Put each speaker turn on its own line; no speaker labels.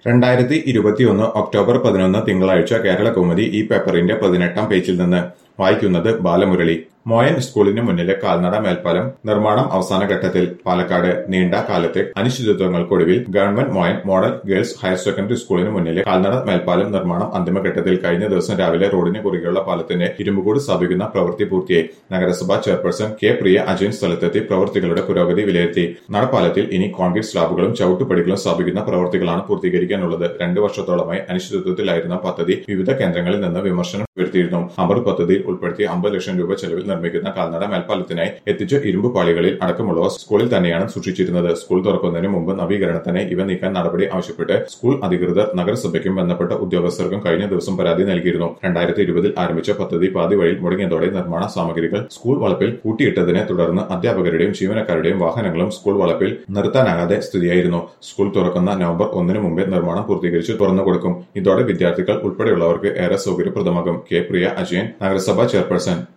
രണ്ടായിരത്തി ഇരുപത്തിയൊന്ന് ഒക്ടോബർ പതിനൊന്ന് തിങ്കളാഴ്ച കേരള കൗമുദി ഈ പേപ്പറിന്റെ പതിനെട്ടാം പേജിൽ നിന്ന് വായിക്കുന്നത് ബാലമുരളി മോയൻ സ്കൂളിന് മുന്നിലെ കാൽനട മേൽപ്പാലം നിർമ്മാണം അവസാന ഘട്ടത്തിൽ പാലക്കാട് നീണ്ട കാലത്തെ അനിശ്ചിതത്വങ്ങൾക്കൊടുവിൽ government Moyan model girls higher secondary സ്കൂളിന് മുന്നിലെ കാൽനട മേൽപ്പാലം നിർമ്മാണം അന്തിമഘട്ടത്തിൽ കഴിഞ്ഞ ദിവസം രാവിലെ റോഡിന് കുറുകെയുള്ള പാലത്തിന്റെ ഇരുമ്പുകൂട് സ്ഥാപിക്കുന്ന പ്രവൃത്തി പൂർത്തിയായി നഗരസഭാ ചെയർപേഴ്സൺ കെ പ്രിയ അജയൻ സ്ഥലത്തെത്തി പ്രവൃത്തികളുടെ പുരോഗതി വിലയിരുത്തി നടപ്പാലത്തിൽ ഇനി കോൺക്രീറ്റ് സ്ലാബുകളും ചവിട്ടുപടികളും സ്ഥാപിക്കുന്ന പ്രവൃത്തികളാണ് പൂർത്തീകരിക്കാനുള്ളത് രണ്ടു വർഷത്തോളമായി അനിശ്ചിതത്വത്തിലായിരുന്ന പദ്ധതി വിവിധ കേന്ദ്രങ്ങളിൽ നിന്ന് വിമർശനം ഉയർത്തിയിരുന്നു അമർ പദ്ധതിയിൽ ഉൾപ്പെടുത്തി അമ്പത് ലക്ഷം രൂപ ചെലവിൽ നിർമ്മിക്കുന്ന കാൽനട മേൽപ്പാലത്തിനായി എത്തിച്ച ഇരുമ്പ് പാളികളിൽ അടക്കമുള്ളവ സ്കൂളിൽ തന്നെയാണ് സൂക്ഷിച്ചിരുന്നത് സ്കൂൾ തുറക്കുന്നതിന് മുമ്പ് നവീകരണത്തിന് ഇവ നീക്കാൻ നടപടി ആവശ്യപ്പെട്ട് സ്കൂൾ അധികൃതർ നഗരസഭയ്ക്കും ബന്ധപ്പെട്ട ഉദ്യോഗസ്ഥർക്കും കഴിഞ്ഞ ദിവസം പരാതി നൽകിയിരുന്നു രണ്ടായിരത്തി ഇരുപതിൽ ആരംഭിച്ച പദ്ധതി പാതി വഴിയിൽ മുടങ്ങിയതോടെ നിർമ്മാണ സാമഗ്രികൾ സ്കൂൾ വളപ്പിൽ കൂട്ടിയിട്ടതിനെ തുടർന്ന് അധ്യാപകരുടെയും ജീവനക്കാരുടെയും വാഹനങ്ങളും സ്കൂൾ വളപ്പിൽ നിർത്താനാകാതെ സ്ഥിതിയായിരുന്നു സ്കൂൾ തുറക്കുന്ന നവംബർ ഒന്നിനു മുമ്പേ നിർമ്മാണം പൂർത്തീകരിച്ച് തുറന്നു കൊടുക്കും ഇതോടെ വിദ്യാർത്ഥികൾ ഉൾപ്പെടെയുള്ളവർക്ക് ഏറെ സൗകര്യപ്രദമാകും കെ പ്രിയ അജയൻ നഗരസഭാ ചെയർപേഴ്സൺ